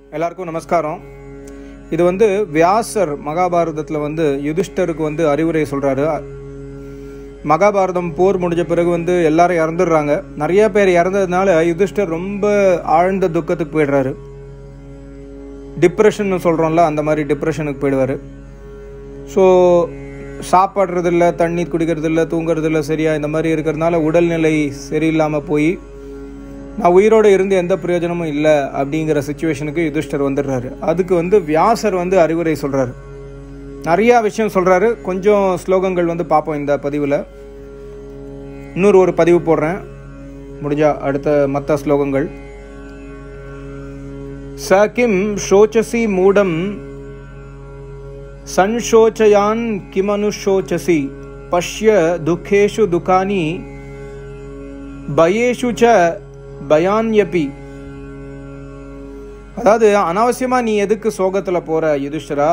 எல்லாருக்கும் நமஸ்காரம் இது வந்து வியாசர் மகாபாரதத்தில் வந்து யுதிஷ்டருக்கு வந்து அறிவுரை சொல்கிறாரு மகாபாரதம் போர் முடிஞ்ச பிறகு வந்து எல்லாரும் இறந்துடுறாங்க நிறைய பேர் இறந்ததுனால யுதிஷ்டர் ரொம்ப ஆழ்ந்த துக்கத்துக்கு போயிடுறாரு டிப்ரெஷன் சொல்கிறோம்ல அந்த மாதிரி டிப்ரெஷனுக்கு போயிடுவார் ஸோ சாப்பிட்றது இல்லை தண்ணி குடிக்கிறது இல்லை தூங்குறது இல்லை சரியா இந்த மாதிரி இருக்கிறதுனால உடல்நிலை சரியில்லாமல் போய் நான் உயிரோடு இருந்து எந்த பிரயோஜனமும் இல்லை அப்படிங்கிற சுச்சுவேஷனுக்கு யுதிஷ்டர் வந்துடுறாரு அதுக்கு வந்து வியாசர் வந்து அறிவுரை சொல்கிறாரு நிறையா விஷயம் சொல்கிறாரு கொஞ்சம் ஸ்லோகங்கள் வந்து பார்ப்போம் இந்த பதிவில் இன்னொரு ஒரு பதிவு போடுறேன் முடிஞ்சா அடுத்த மற்ற ஸ்லோகங்கள் ச கிம் ஷோச்சசி மூடம் சன்ஷோச்சயான் கிமனுஷோச்சசி பஷ்ய துக்கேஷு துக்கானி பயேஷு ச பயான்யபி அதாவது அனாவசியமா நீ எதுக்கு சோகத்துல போற யுதிஷ்டரா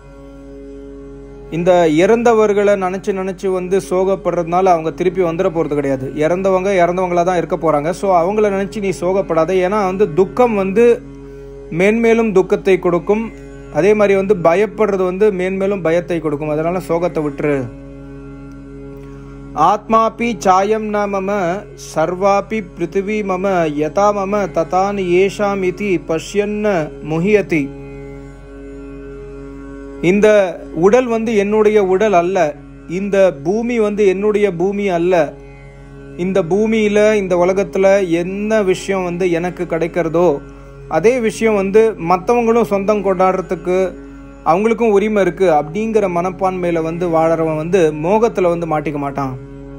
இந்த இறந்தவர்களை நினைச்சு நினைச்சு வந்து சோகப்படுறதுனால அவங்க திருப்பி வந்துட போறது கிடையாது இறந்தவங்க இறந்தவங்களா தான் இருக்க போறாங்க ஸோ அவங்கள நினைச்சு நீ சோகப்படாத ஏன்னா வந்து துக்கம் வந்து மேன்மேலும் துக்கத்தை கொடுக்கும் அதே மாதிரி வந்து பயப்படுறது வந்து மேன்மேலும் பயத்தை கொடுக்கும் அதனால சோகத்தை விட்டுரு ஆத்மாபி சாயம் ந மம சர்வாபி பிருத்திவி மம யதா மம ததான் ஏஷாம் இதி பஷ்யன்ன முஹியதி இந்த உடல் வந்து என்னுடைய உடல் அல்ல இந்த பூமி வந்து என்னுடைய பூமி அல்ல இந்த பூமியில இந்த உலகத்துல என்ன விஷயம் வந்து எனக்கு கிடைக்கிறதோ அதே விஷயம் வந்து மற்றவங்களும் சொந்தம் கொண்டாடுறதுக்கு அவங்களுக்கும் உரிமை இருக்கு அப்படிங்கிற மனப்பான்மையில வந்து வாழறவன் வந்து மோகத்துல வந்து மாட்டிக்க மாட்டான்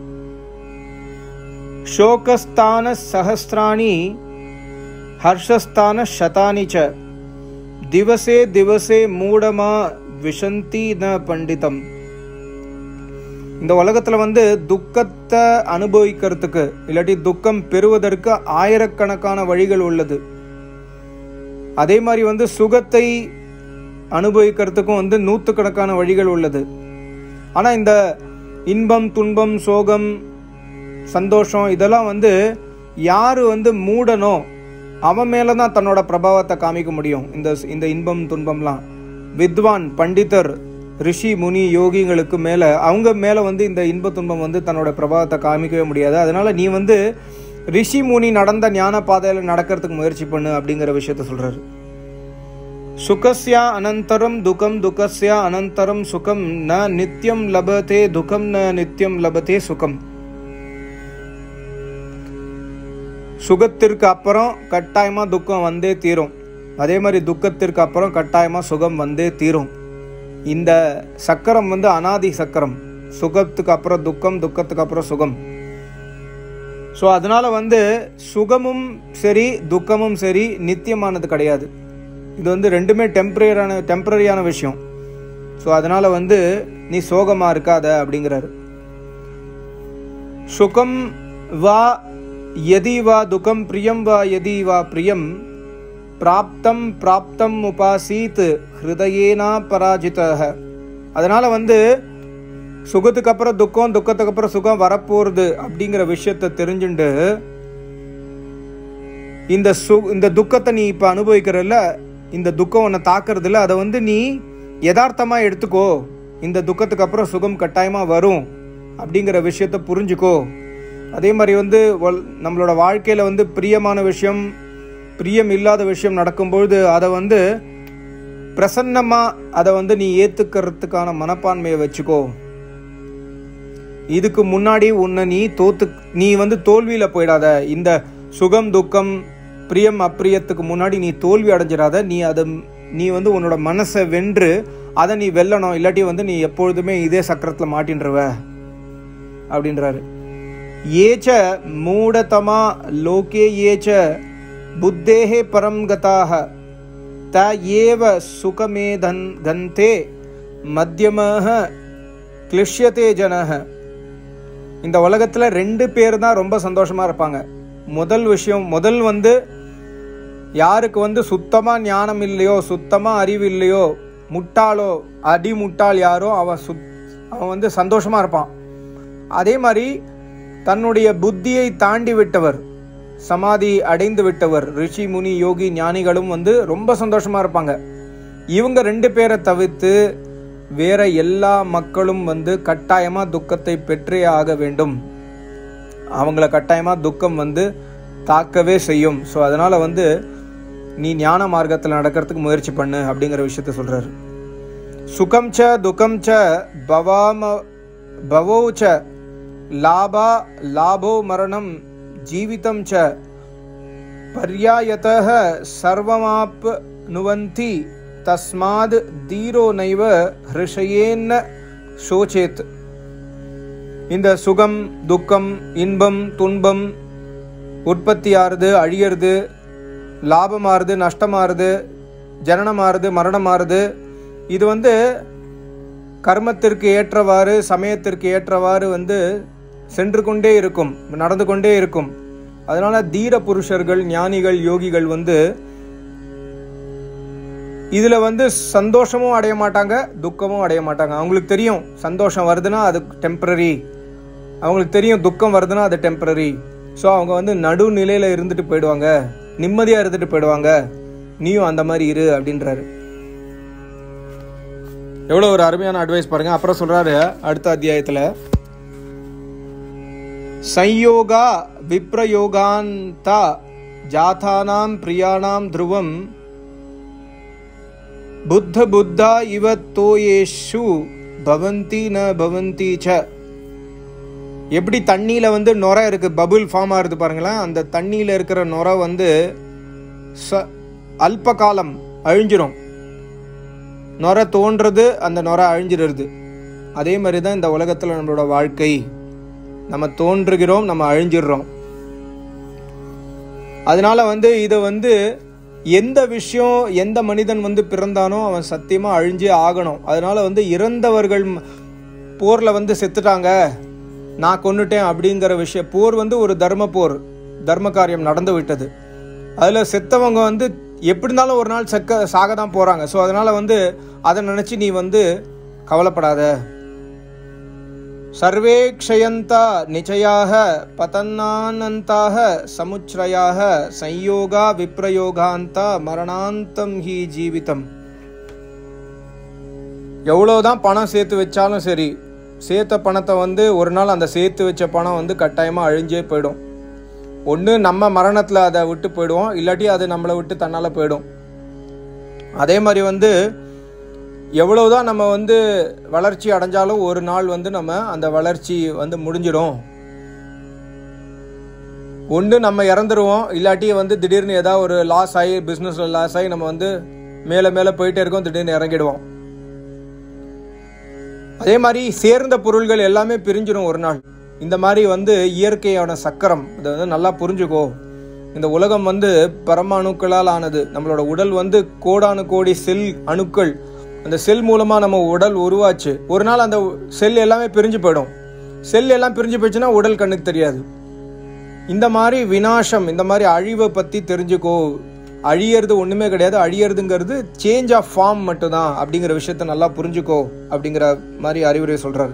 ஷோகஸ்தான சஹஸ்ராணி ஹர்ஷஸ்தான சதானி ச திவசே திவசே மூடமா விஷந்தி ந பண்டிதம் இந்த உலகத்துல வந்து துக்கத்தை அனுபவிக்கிறதுக்கு இல்லாட்டி துக்கம் பெறுவதற்கு ஆயிரக்கணக்கான வழிகள் உள்ளது அதே மாதிரி வந்து சுகத்தை அனுபவிக்கிறதுக்கும் வந்து நூற்றுக்கணக்கான வழிகள் உள்ளது ஆனால் இந்த இன்பம் துன்பம் சோகம் சந்தோஷம் இதெல்லாம் வந்து யார் வந்து மூடனோ அவன் மேலே தான் தன்னோட பிரபாவத்தை காமிக்க முடியும் இந்த இந்த இன்பம் துன்பம்லாம் வித்வான் பண்டிதர் ரிஷி முனி யோகிங்களுக்கு மேலே அவங்க மேலே வந்து இந்த இன்ப துன்பம் வந்து தன்னோட பிரபாவத்தை காமிக்கவே முடியாது அதனால நீ வந்து ரிஷி முனி நடந்த ஞான பாதையில் நடக்கிறதுக்கு முயற்சி பண்ணு அப்படிங்கிற விஷயத்த சொல்றாரு சுகஸ்யா அனந்தரம் துக்கம் துக்கஸ்யா அனந்தரம் சுகம் ந நித்தியம் லபதே துக்கம் ந நித்தியம் லபதே சுகம் சுகத்திற்கு அப்புறம் கட்டாயமா துக்கம் வந்தே தீரும் அதே மாதிரி துக்கத்திற்கு அப்புறம் கட்டாயமா சுகம் வந்தே தீரும் இந்த சக்கரம் வந்து அனாதி சக்கரம் சுகத்துக்கு அப்புறம் துக்கம் துக்கத்துக்கு அப்புறம் சுகம் ஸோ அதனால வந்து சுகமும் சரி துக்கமும் சரி நித்தியமானது கிடையாது இது வந்து ரெண்டுமே டெம்பரரியான டெம்பரரியான விஷயம் ஸோ அதனால வந்து நீ சோகமா இருக்காத அப்படிங்கிறாரு சுகம் வா எதி வா துக்கம் பிரியம் வா எதி வா பிரியம் பிராப்தம் பிராப்தம் உபாசீத் ஹிருதயேனா பராஜிதக அதனால வந்து சுகத்துக்கு அப்புறம் துக்கம் துக்கத்துக்கு அப்புறம் சுகம் வரப்போறது அப்படிங்கிற விஷயத்த தெரிஞ்சுண்டு இந்த சு இந்த துக்கத்தை நீ இப்போ அனுபவிக்கிறல்ல இந்த துக்கம் உன்னை தாக்குறது இல்லை அதை வந்து நீ யதார்த்தமா எடுத்துக்கோ இந்த துக்கத்துக்கு அப்புறம் சுகம் கட்டாயமா வரும் அப்படிங்கிற விஷயத்த புரிஞ்சுக்கோ அதே மாதிரி வந்து நம்மளோட வாழ்க்கையில வந்து பிரியமான விஷயம் பிரியம் இல்லாத விஷயம் நடக்கும்பொழுது அதை வந்து பிரசன்னமா அதை வந்து நீ ஏத்துக்கிறதுக்கான மனப்பான்மையை வச்சுக்கோ இதுக்கு முன்னாடி உன்னை நீ தோத்து நீ வந்து தோல்வியில போயிடாத இந்த சுகம் துக்கம் பிரியம் அப்பிரியத்துக்கு முன்னாடி நீ தோல்வி அடைஞ்சிடாத நீ அதை நீ வந்து உன்னோட மனசை வென்று அதை நீ வெல்லணும் இல்லாட்டி வந்து நீ எப்பொழுதுமே இதே சக்கரத்தில் மாட்டின்றவ அப்படின்றாரு ஏச்ச மூடதமா லோகே ஏச்ச புத்தேஹே பரம் கதாக த ஏவ சுகமே தன் கந்தே மத்தியமாக கிளிஷ்யத்தே ஜனக இந்த உலகத்தில் ரெண்டு பேர் தான் ரொம்ப சந்தோஷமாக இருப்பாங்க முதல் விஷயம் முதல் வந்து யாருக்கு வந்து சுத்தமாக ஞானம் இல்லையோ சுத்தமாக அறிவு இல்லையோ முட்டாளோ அடி முட்டாள் யாரோ அவன் சுத் அவன் வந்து சந்தோஷமாக இருப்பான் அதே மாதிரி தன்னுடைய புத்தியை தாண்டி விட்டவர் சமாதி அடைந்து விட்டவர் ரிஷி முனி யோகி ஞானிகளும் வந்து ரொம்ப சந்தோஷமா இருப்பாங்க இவங்க ரெண்டு பேரை தவிர்த்து வேற எல்லா மக்களும் வந்து கட்டாயமா துக்கத்தை பெற்றே ஆக வேண்டும் அவங்கள கட்டாயமா துக்கம் வந்து தாக்கவே செய்யும் ஸோ அதனால வந்து நீ ஞான மார்க்கத்தில் நடக்கிறதுக்கு முயற்சி பண்ணு அப்படிங்கிற விஷயத்த சொல்றாரு சுகம் ச துக்கம் ச பவாம பவோ ச லாபா லாபோ மரணம் ஜீவிதம் ச பர்யாயத்தः சர்வமாப் நுவந்தி தஸ்மாத் தீரோ நைவ ஹிருஷயேன்ன சோச்சேத் இந்த சுகம் துக்கம் இன்பம் துன்பம் உற்பத்தியாருது அழியறது லாபமாறுது நஷ்டமாறுது ஜனனமாறுது மரணமாறுது இது வந்து கர்மத்திற்கு ஏற்றவாறு சமயத்திற்கு ஏற்றவாறு வந்து சென்று கொண்டே இருக்கும் நடந்து கொண்டே இருக்கும் அதனால தீர புருஷர்கள் ஞானிகள் யோகிகள் வந்து இதுல வந்து சந்தோஷமும் அடைய மாட்டாங்க துக்கமும் அடைய மாட்டாங்க அவங்களுக்கு தெரியும் சந்தோஷம் வருதுன்னா அது டெம்பரரி அவங்களுக்கு தெரியும் துக்கம் வருதுன்னா அது டெம்பரரி ஸோ அவங்க வந்து நடுநிலையில இருந்துட்டு போயிடுவாங்க நிம்மதியா இருந்துட்டு போயிடுவாங்க நீயும் அந்த மாதிரி இரு அப்படின்றாரு எவ்வளோ ஒரு அருமையான அட்வைஸ் பாருங்க அப்புறம் சொல்றாரு அடுத்த அத்தியாயத்துல संयोगा विप्रयोगान्ता जातानां प्रियाणां ध्रुवं புத்த புத்தா இவ தோயேஷு பவந்தி ந பவந்தி ச எப்படி தண்ணியில வந்து நுரை இருக்கு பபுள் ஃபார்ம் ஆகுது பாருங்களேன் அந்த தண்ணியில இருக்கிற நுரை வந்து ச அல்ப காலம் அழிஞ்சிரும் நுரை தோன்றது அந்த நுரை அழிஞ்சிடுறது அதே மாதிரி தான் இந்த உலகத்தில் நம்மளோட வாழ்க்கை நம்ம தோன்றுகிறோம் நம்ம அழிஞ்சிடுறோம் அதனால வந்து இதை வந்து எந்த விஷயம் எந்த மனிதன் வந்து பிறந்தானோ அவன் சத்தியமா அழிஞ்சே ஆகணும் அதனால வந்து இறந்தவர்கள் ம- போர்ல வந்து செத்துட்டாங்க நான் கொன்னுட்டேன் அப்படிங்கிற விஷயம் போர் வந்து ஒரு தர்ம போர் தர்ம காரியம் நடந்து விட்டது அதுல செத்தவங்க வந்து எப்படி இருந்தாலும் ஒரு நாள் செக்க சாக தான் போறாங்க ஸோ அதனால வந்து அதை நினைச்சு நீ வந்து கவலைப்படாத சர்வே க்ஷயந்தா நிச்சயாக பதன்னானந்தாக சமுச்ரயாக சம்யோகா விப்ரயோகாந்தா மரணாந்தம் ஹி ஜீவிதம் எவ்வளவுதான் பணம் சேர்த்து வச்சாலும் சரி சேர்த்த பணத்தை வந்து ஒரு நாள் அந்த சேர்த்து வச்ச பணம் வந்து கட்டாயமாக அழிஞ்சே போயிடும் ஒன்று நம்ம மரணத்தில் அதை விட்டு போயிடுவோம் இல்லாட்டி அது நம்மளை விட்டு தன்னால் போயிடும் அதே மாதிரி வந்து எவ்வளவுதான் நம்ம வந்து வளர்ச்சி அடைஞ்சாலும் ஒரு நாள் வந்து நம்ம அந்த வளர்ச்சி வந்து முடிஞ்சிடும் ஒன்று நம்ம இறந்துருவோம் இல்லாட்டி வந்து திடீர்னு ஏதாவது ஒரு லாஸ் ஆகி பிஸ்னஸில் லாஸ் ஆகி நம்ம வந்து மேலே மேலே போயிட்டே இருக்கோம் திடீர்னு இறங்கிடுவோம் அதே மாதிரி சேர்ந்த பொருள்கள் எல்லாமே பிரிஞ்சிடும் ஒரு நாள் இந்த மாதிரி வந்து இயற்கையான சக்கரம் இதை வந்து நல்லா புரிஞ்சுக்கோ இந்த உலகம் வந்து பரமாணுக்களால் ஆனது நம்மளோட உடல் வந்து கோடானு கோடி செல் அணுக்கள் அந்த செல் மூலமா நம்ம உடல் உருவாச்சு ஒரு நாள் அந்த செல் எல்லாமே பிரிஞ்சு போயிடும் செல் எல்லாம் பிரிஞ்சு போயிடுச்சுன்னா உடல் கண்ணுக்கு தெரியாது இந்த மாதிரி வினாசம் இந்த மாதிரி அழிவை பத்தி தெரிஞ்சுக்கோ அழியறது ஒண்ணுமே கிடையாது அழியறதுங்கிறது சேஞ்ச் ஆஃப் ஃபார்ம் மட்டும்தான் அப்படிங்கிற விஷயத்த நல்லா புரிஞ்சுக்கோ அப்படிங்கிற மாதிரி அறிவுரை சொல்றாரு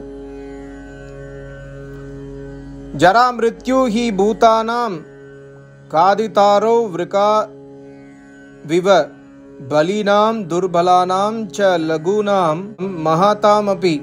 ஜரா மிருத்யு ஹி பூதானாம் காதிதாரோ விருகா விவ பலினாம் துர்பலானாம் ச லகுனாம் மகாதாம் அபி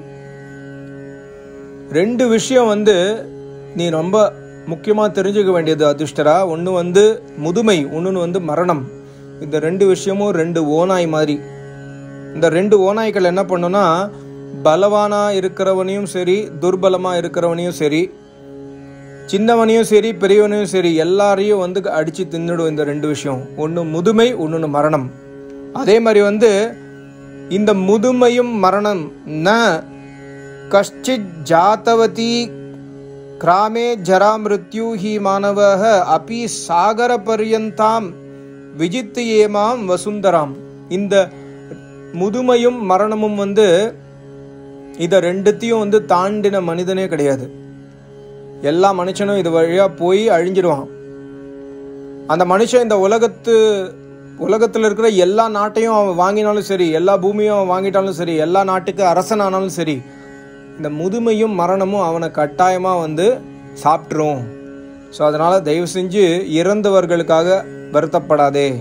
ரெண்டு விஷயம் வந்து நீ ரொம்ப முக்கியமா தெரிஞ்சுக்க வேண்டியது அதிர்ஷ்டரா ஒன்று வந்து முதுமை ஒன்று வந்து மரணம் இந்த ரெண்டு விஷயமும் ரெண்டு ஓநாய் மாதிரி இந்த ரெண்டு ஓநாய்கள் என்ன பண்ணுன்னா பலவானா இருக்கிறவனையும் சரி துர்பலமா இருக்கிறவனையும் சரி சின்னவனையும் சரி பெரியவனையும் சரி எல்லாரையும் வந்து அடிச்சு தின்னுடும் இந்த ரெண்டு விஷயம் ஒன்று முதுமை ஒன்று மரணம் அதே மாதிரி வந்து இந்த முதுமையும் மரணம் ந கஷ்டித் ஜாத்தவதி கிராமே ஜரா மிருத்யு ஹி மாணவः அபி சாகர பர்யந்தாம் விஜித்து ஏமாம் வசுந்தராம் இந்த முதுமையும் மரணமும் வந்து இதை ரெண்டுத்தையும் வந்து தாண்டின மனிதனே கிடையாது எல்லா மனுஷனும் இது வழியா போய் அழிஞ்சிடுவான் அந்த மனுஷன் இந்த உலகத்து உலகத்தில் இருக்கிற எல்லா நாட்டையும் அவன் வாங்கினாலும் சரி எல்லா பூமியும் அவன் வாங்கிட்டாலும் சரி எல்லா நாட்டுக்கு அரசனானாலும் சரி இந்த முதுமையும் மரணமும் அவனை கட்டாயமா வந்து சாப்பிட்ரும் ஸோ அதனால தயவு செஞ்சு இறந்தவர்களுக்காக வருத்தப்படாதே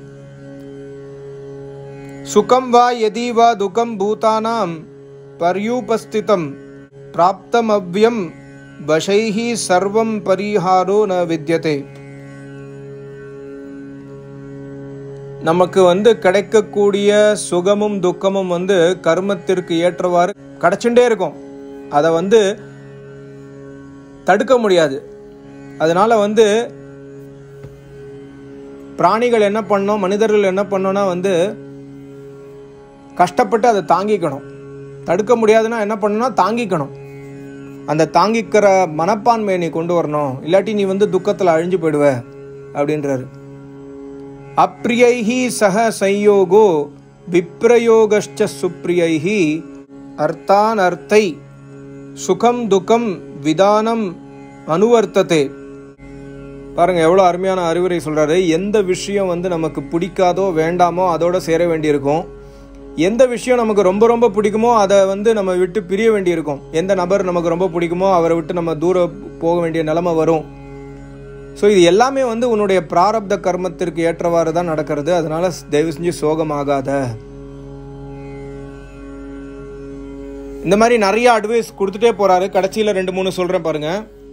சுகம் வா எதி வா துக்கம் பூதானாம் பர்யூபஸ்திதம் பிராப்தமவ்யம் வசைஹி சர்வம் பரிஹாரோ ந வித்யதே நமக்கு வந்து கிடைக்கக்கூடிய சுகமும் துக்கமும் வந்து கர்மத்திற்கு ஏற்றவாறு கிடைச்சுட்டே இருக்கும் அதை வந்து தடுக்க முடியாது அதனால வந்து பிராணிகள் என்ன பண்ணோம் மனிதர்கள் என்ன பண்ணோம்னா வந்து கஷ்டப்பட்டு அதை தாங்கிக்கணும் தடுக்க முடியாதுன்னா என்ன பண்ணணும்னா தாங்கிக்கணும் அந்த தாங்கிக்கிற மனப்பான்மையை நீ கொண்டு வரணும் இல்லாட்டி நீ வந்து துக்கத்தில் அழிஞ்சு போயிடுவ அப்படின்றாரு அப்ரியைஹி சக சையோகோ விப்ரயோகஷ்ட சுப்ரியைஹி அர்த்தான் அர்த்தை சுகம் துக்கம் விதானம் அனுவர்த்ததே பாருங்க எவ்வளோ அருமையான அறிவுரை சொல்றாரு எந்த விஷயம் வந்து நமக்கு பிடிக்காதோ வேண்டாமோ அதோட சேர வேண்டியிருக்கும் எந்த விஷயம் நமக்கு ரொம்ப ரொம்ப பிடிக்குமோ அதை வந்து நம்ம விட்டு பிரிய வேண்டியிருக்கும் எந்த நபர் நமக்கு ரொம்ப பிடிக்குமோ அவரை விட்டு நம்ம தூரம் போக வேண்டிய நிலைமை வரும் ஸோ இது எல்லாமே வந்து உன்னுடைய பிராரப்த கர்மத்திற்கு ஏற்றவாறு தான் நடக்கிறது அதனால தயவு செஞ்சு சோகமாகாத இந்த மாதிரி நிறைய அட்வைஸ் கொடுத்துட்டே போறாரு கடைசியில் ரெண்டு மூணு சொல்றேன் பாருங்க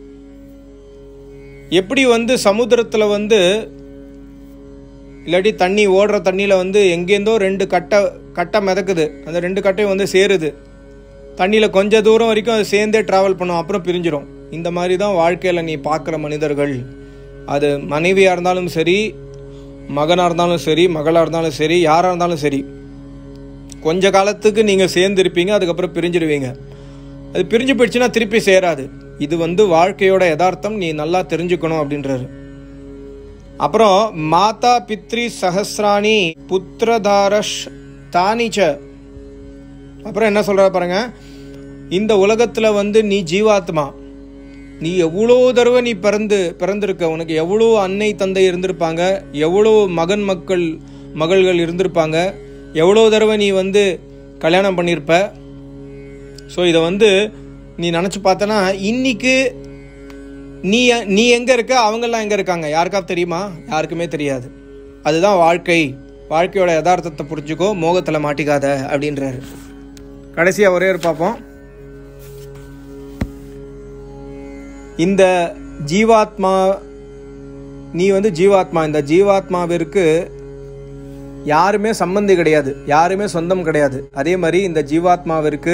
எப்படி வந்து சமுத்திரத்துல வந்து இல்லாட்டி தண்ணி ஓடுற தண்ணியில் வந்து எங்கேருந்தோ ரெண்டு கட்டை கட்டை மிதக்குது அந்த ரெண்டு கட்டையும் வந்து சேருது தண்ணியில் கொஞ்ச தூரம் வரைக்கும் அது சேர்ந்தே ட்ராவல் பண்ணும் அப்புறம் பிரிஞ்சிடும் இந்த மாதிரி தான் வாழ்க்கையில் நீ பார்க்குற மனிதர்கள் அது மனைவியாக இருந்தாலும் சரி மகனாக இருந்தாலும் சரி மகளாக இருந்தாலும் சரி யாராக இருந்தாலும் சரி கொஞ்ச காலத்துக்கு நீங்கள் சேர்ந்து இருப்பீங்க அதுக்கப்புறம் பிரிஞ்சிடுவீங்க அது பிரிஞ்சு போயிடுச்சுன்னா திருப்பி சேராது இது வந்து வாழ்க்கையோட யதார்த்தம் நீ நல்லா தெரிஞ்சுக்கணும் அப்படின்றாரு அப்புறம் மாதா பித்ரி சஹசிராணி புத்திரதாரஷ் தானிச்ச அப்புறம் என்ன சொல்ற பாருங்க இந்த உலகத்துல வந்து நீ ஜீவாத்மா நீ எவ்வளோ தடவை நீ பிறந்து பிறந்திருக்க உனக்கு எவ்வளோ அன்னை தந்தை இருந்திருப்பாங்க எவ்வளோ மகன் மக்கள் மகள்கள் இருந்திருப்பாங்க எவ்வளோ தடவை நீ வந்து கல்யாணம் பண்ணியிருப்ப ஸோ இதை வந்து நீ நினச்சி பார்த்தனா இன்னைக்கு நீ நீ எங்கே இருக்க அவங்கெல்லாம் எங்கே இருக்காங்க யாருக்காவது தெரியுமா யாருக்குமே தெரியாது அதுதான் வாழ்க்கை வாழ்க்கையோட யதார்த்தத்தை புரிஞ்சுக்கோ மோகத்தில் மாட்டிக்காத அப்படின்றாரு கடைசியாக ஒரே ஒரு பார்ப்போம் இந்த ஜீவாத்மா நீ வந்து ஜீவாத்மா இந்த ஜீவாத்மாவிற்கு யாருமே சம்பந்தி கிடையாது யாருமே சொந்தம் கிடையாது அதே மாதிரி இந்த ஜீவாத்மாவிற்கு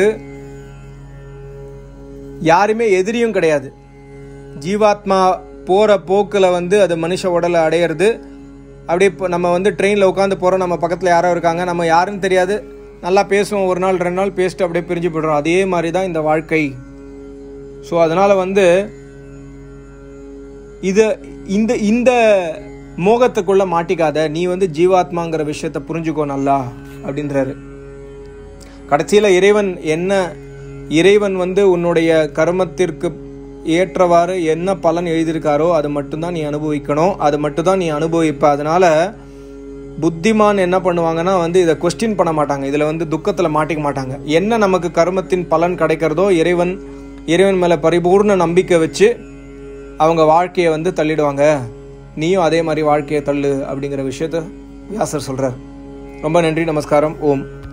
யாருமே எதிரியும் கிடையாது ஜீவாத்மா போகிற போக்கில் வந்து அது மனுஷ உடலை அடையிறது அப்படியே இப்போ நம்ம வந்து ட்ரெயினில் உட்காந்து போகிறோம் நம்ம பக்கத்தில் யாரோ இருக்காங்க நம்ம யாருன்னு தெரியாது நல்லா பேசுவோம் ஒரு நாள் ரெண்டு நாள் பேசிட்டு அப்படியே பிரிஞ்சு போய்டுறோம் அதே மாதிரி தான் இந்த வாழ்க்கை ஸோ அதனால் வந்து இது இந்த இந்த மோகத்துக்குள்ள மாட்டிக்காத நீ வந்து ஜீவாத்மாங்கிற விஷயத்த புரிஞ்சுக்கோ நல்லா அப்படின்றாரு கடைசியில் இறைவன் என்ன இறைவன் வந்து உன்னுடைய கர்மத்திற்கு ஏற்றவாறு என்ன பலன் எழுதியிருக்காரோ அது மட்டும்தான் நீ அனுபவிக்கணும் அது மட்டும்தான் நீ அனுபவிப்ப அதனால புத்திமான் என்ன பண்ணுவாங்கன்னா வந்து இதை கொஸ்டின் பண்ண மாட்டாங்க இதில் வந்து துக்கத்தில் மாட்டிக்க மாட்டாங்க என்ன நமக்கு கர்மத்தின் பலன் கிடைக்கிறதோ இறைவன் இறைவன் மேலே பரிபூர்ண நம்பிக்கை வச்சு அவங்க வாழ்க்கையை வந்து தள்ளிடுவாங்க நீயும் அதே மாதிரி வாழ்க்கையை தள்ளு அப்படிங்கிற விஷயத்த வியாசர் சொல்கிறார் ரொம்ப நன்றி நமஸ்காரம் ஓம்